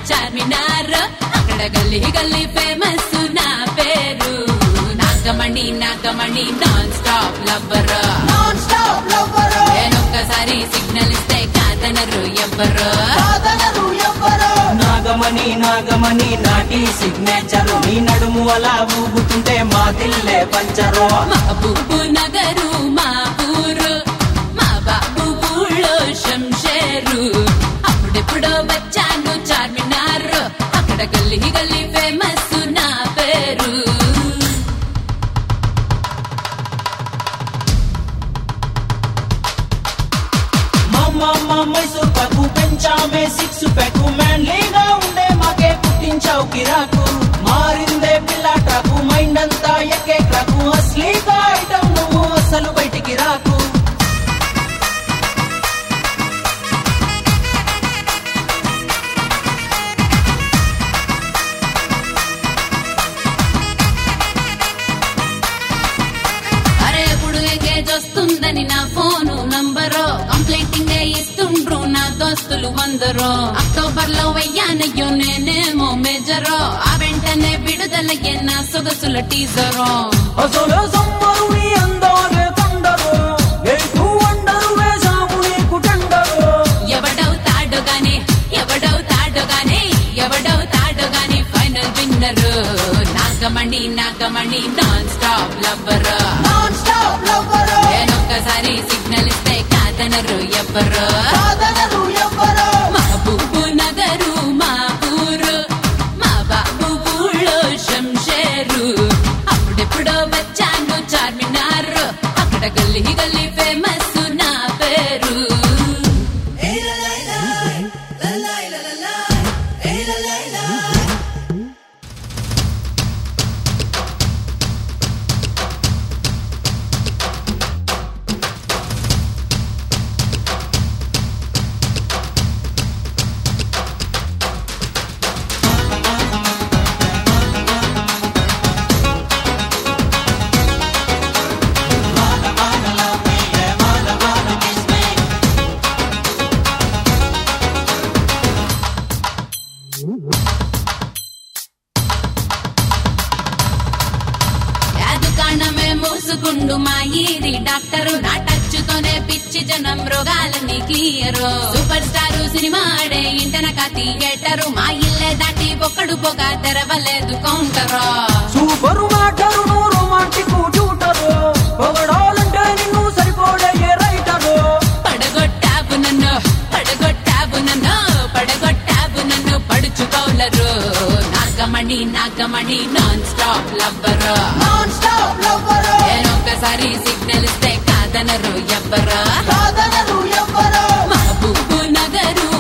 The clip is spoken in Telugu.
చార్మినార్ అక్కడ గల్లీ గల్లీ ఫేమస్ నా పేరు Nagamani Nagamani non stop lover non stop lover నేనొక్కసారి సిగ్నల్ ఇస్తే కాదనరు ఎవ్వరు కాదనరు ఎవ్వరు నాగమణి నాగమణి నాటి సిగ్నేచరు నీ నడుము అలా ఊగుతుంటే మా దిల్లే పంచరు మహబూబు నగరు మా ఊరు మా బాబు ఊళ్ళో శంషేరు అప్పుడెప్పుడో వచ్చాను చార్మినార్ అక్కడ గల్లీ గల్లీ ఫేమస్ నా పేరు మమ్మ మైసూర్ పకు పెంచామే సిక్స్ పెకు మ్యాన్లీగా ఉండే మాకే పుట్టించావు కిరాకు మారిందే పిల్లాటకు మైండ్ అంతా ఎక్కే క్రాకు అస్లీగా ఐటమ్ నువ్వు అసలు బయటికి రాకు అరే ఎప్పుడు ఎంగేజ్ వస్తుందని నా ఫోను నంబరు కంప్లైంటింగ్ ఇస్తుండ్రు నా దోస్తులు వందరు అక్టోబర్ లో వెయ్యానయ్యో నేనేమో మేజరో ఆ వెంటనే విడుదలయ్యే నా సొగసుల టీజరో అసలు సమ్మరు నీ అందాలే కొండరు ఎటు వండరు వేసాము నీకు టెండరు ఎవడవుతాడు గాని ఎవడవుతాడు గాని ఎవడవుతాడు గాని final winner Nagamani Nagamani non stop lover non stop lover నేనొక్కసారి సిగ్నల్ ఇస్తే కాదనరు ఎవ్వరు కాదనరు ఎవ్వరు మహబూబు నగరు మా ఊరు మా బాబు ఊళ్ళో శంషేరు అప్పుడెప్పుడో వచ్చాను చార్మినార్ అక్కడ గల్లీ గల్లీ ఫేమస్ నా పేరు యాదుకాణమే మూసుకుండు మా ఈరి డాక్టరు నా టచ్ తోనే పిచ్చి జనం రోగాలని క్లియర్ సూపర్ స్టార్ సినిమా ఆడే ఇంటనక థియేటరు మా ఇల్లే దాటి ఒక్కడు పోక తెరవలేదు కౌంటరు సూపరు మాటరు నువ్వు రొమాంటిక్ చూటరు పొగడాలంటే నిన్ను సరిపోడే ఏ రైటరు పడగొట్టావు నన్ను పడగొట్టావు నన్ను పడగొట్టావు నన్ను పడుచుకోలరు Nagamani Nagamani non stop lover non stop lover నేనొక్కసారి సిగ్నల్ ఇస్తే కాదనరు ఎవ్వరు కాదనరు ఎవ్వరు మహబూబు నగరు